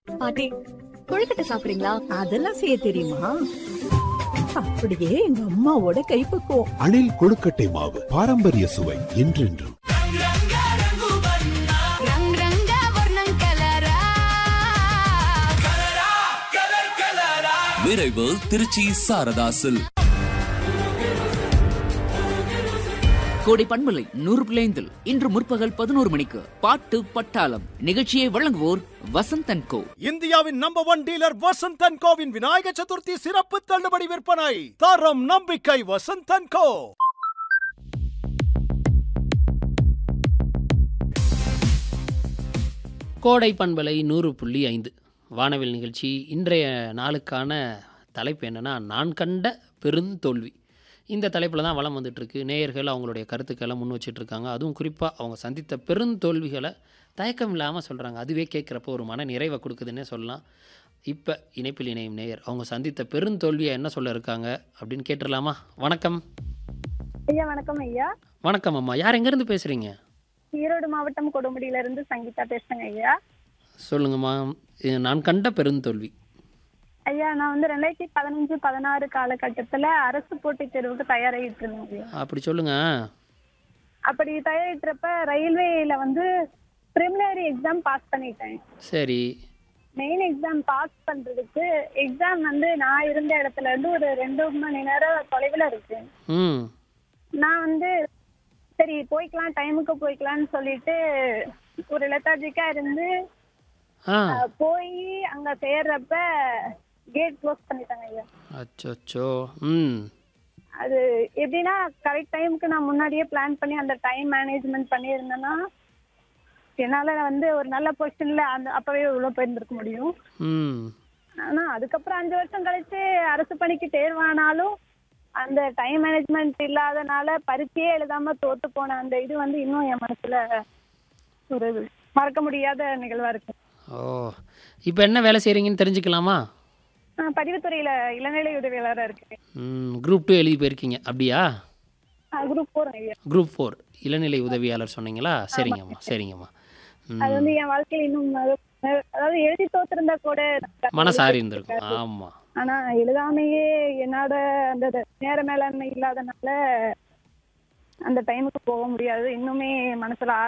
பாட்டி கொழுக்கட்டை சாப்பிடுறீங்களா அதெல்லாம் செய்ய தெரியுமா அப்படியே எங்க அம்மாவோட கைப்பக்குவம் அணில் கொழுக்கட்டை மாவு பாரம்பரிய சுவை என்றென்றும் రంగ్ రంగ వర్ణం కలరా விரைவு திருச்சி சாரதாசில் கோடை பண்பலை நூறு பிள்ளைந்தில் இன்று முற்பகல் பதினோரு மணிக்கு பாட்டு பட்டாளம் நிகழ்ச்சியை வழங்குவோர் வசந்தன் கோ இந்தியாவின் நம்பர் ஒன் டீலர் வசந்தன் கோவின் விநாயக சதுர்த்தி சிறப்பு தள்ளுபடி விற்பனை தரம் நம்பிக்கை வசந்தன் கோ கோடை பண்பலை நூறு புள்ளி ஐந்து வானவில் நிகழ்ச்சி இன்றைய நாளுக்கான தலைப்பு என்னென்னா நான் கண்ட பெருந்தோல்வி இந்த தலைப்பில் தான் வளம் வந்துட்டுருக்கு நேயர்கள் அவங்களுடைய கருத்துக்களை முன் வச்சிட்ருக்காங்க அதுவும் குறிப்பாக அவங்க சந்தித்த பெருந்தோல்விகளை தயக்கம் இல்லாமல் சொல்கிறாங்க அதுவே கேட்குறப்போ ஒரு மன நிறைவை கொடுக்குதுன்னே சொல்லலாம் இப்போ இணைப்பில் இணையும் நேயர் அவங்க சந்தித்த பெருந்தோல்வியை என்ன சொல்ல இருக்காங்க அப்படின்னு கேட்டுடலாமா வணக்கம் ஐயா வணக்கம் ஐயா வணக்கம் அம்மா யார் எங்கேருந்து பேசுகிறீங்க ஈரோடு மாவட்டம் கொடுமுடியில இருந்து சங்கீதா பேசுறேங்க ஐயா சொல்லுங்கம்மா இது நான் கண்ட பெருந்தோல்வி ஐயா நான் வந்து ரெண்டாயிரத்தி பதினஞ்சு பதினாறு காலகட்டத்துல அரசு போட்டித் தேர்வுக்கு தயாராகிட்டு இருந்தேன் ஐயா அப்படி சொல்லுங்கள் அப்படி தயாரிக்கிறப்ப ரயில்வேல வந்து ப்ரிலிமினரி எக்ஸாம் பாஸ் பண்ணிட்டேன் சரி மெயின் எக்ஸாம் பாஸ் பண்றதுக்கு எக்ஸாம் வந்து நான் இருந்த இடத்துல இருந்து ஒரு ரெண்டு மணி நேரம் தொலைவில் இருக்கு ம் நான் வந்து சரி போய்க்கலாம் டைமுக்கு போய்க்கலாம்னு சொல்லிட்டு ஒரு லெத்தாஜிக்கா இருந்து ஆ அஹ், போய் அங்க சேர்றப்ப கேட் க்ளோஸ் பண்ணிட்டாங்க ஐயா அச்சோ ம் அது எப்படின்னா கரெக்ட் டைமுக்கு நான் முன்னாடியே பிளான் பண்ணி அந்த டைம் மேனேஜ்மெண்ட் பண்ணியிருந்தேன்னா என்னால வந்து ஒரு நல்ல பொசிஷன்ல அந்த அப்பவே உள்ள போயிருந்திருக்க முடியும் ம் ஆனா அதுக்கப்புறம் அஞ்சு வருஷம் கழிச்சு அரசு பணிக்கு தேர்வானாலும் அந்த டைம் மேனேஜ்மெண்ட் இல்லாதனால பரீட்சையே எழுதாம தோத்து போன அந்த இது வந்து இன்னும் என் மனசுல ஒரு மறக்க முடியாத நிகழ்வா இருக்கு ஓ இப்போ என்ன வேலை செய்கிறீங்கன்னு தெரிஞ்சுக்கலாமா நான் பதிவுத்துறையில இளநிலை உதவியாளராக இருக்கேன் ம் குரூப் டூ எழுதி போயிருக்கீங்க அப்படியா குரூப் போறேன் ஐயா குரூப் ஃபோர் இளநிலை உதவியாளர் சொன்னீங்களா சரிங்கம்மா சரிங்கம்மா அது ம் வந்து என் வாழ்க்கையில இன்னும் அது- அதாவது எழுதி தோத்திருந்தா கூட மனசாரி இருந்திருக்கும் ஆமாம் ஆனா எழுதாமையே என்னோட அந்த நேர மேலாண்மை இல்லாதனால அந்த டைமுக்கு போக முடியாது இன்னுமே மனசுல